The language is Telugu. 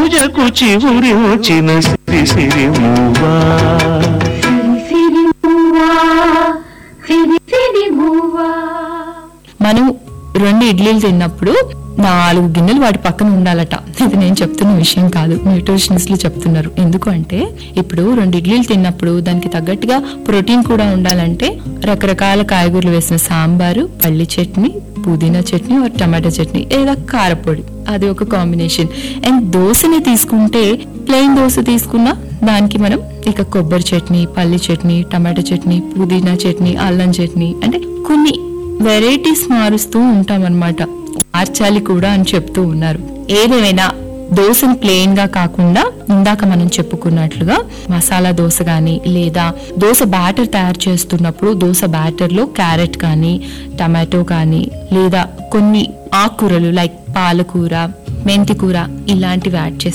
పూజకు చివురి వచ్చిన సిరి సిరి మూవా సిరి సిరి మూవా సిరి సిరి మూవా మనం రెండు ఇడ్లీలు తిన్నప్పుడు నాలుగు గిన్నెలు వాటి పక్కన ఉండాలట ఇది నేను చెప్తున్న విషయం కాదు న్యూట్రిషనిస్టులు చెప్తున్నారు ఎందుకు అంటే ఇప్పుడు రెండు ఇడ్లీలు తిన్నప్పుడు దానికి తగ్గట్టుగా ప్రోటీన్ కూడా ఉండాలంటే రకరకాల కాయగూరలు వేసిన సాంబారు పల్లి చట్నీ పుదీనా చట్నీ or టమాటా చట్నీ లేదా కారపొడి అది ఒక కాంబినేషన్ అండ్ దోశని తీసుకుంటే ప్లెయిన్ దోశ తీసుకున్నా దానికి మనం ఇక కొబ్బరి చట్నీ పల్లి చట్నీ టమాటా చట్నీ పుదీనా చట్నీ అల్లం చట్నీ అంటే కొన్ని వెరైటీస్ మారుస్తూ ఉంటాం అనమాట మార్చాలి కూడా అని చెప్తూ ఉన్నారు ఏదేమైనా దోశని ప్లెయిన్ గా కాకుండా ఇందాక మనం చెప్పుకున్నట్లుగా మసాలా దోశ కానీ లేదా దోశ బ్యాటర్ తయారు చేస్తున్నప్పుడు దోశ బ్యాటర్ లో క్యారెట్ కానీ టమాటో కానీ లేదా కొన్ని ఆకుకూరలు లైక్ పాలకూర మెంతి కూర ఇలాంటివి యాడ్ చేసి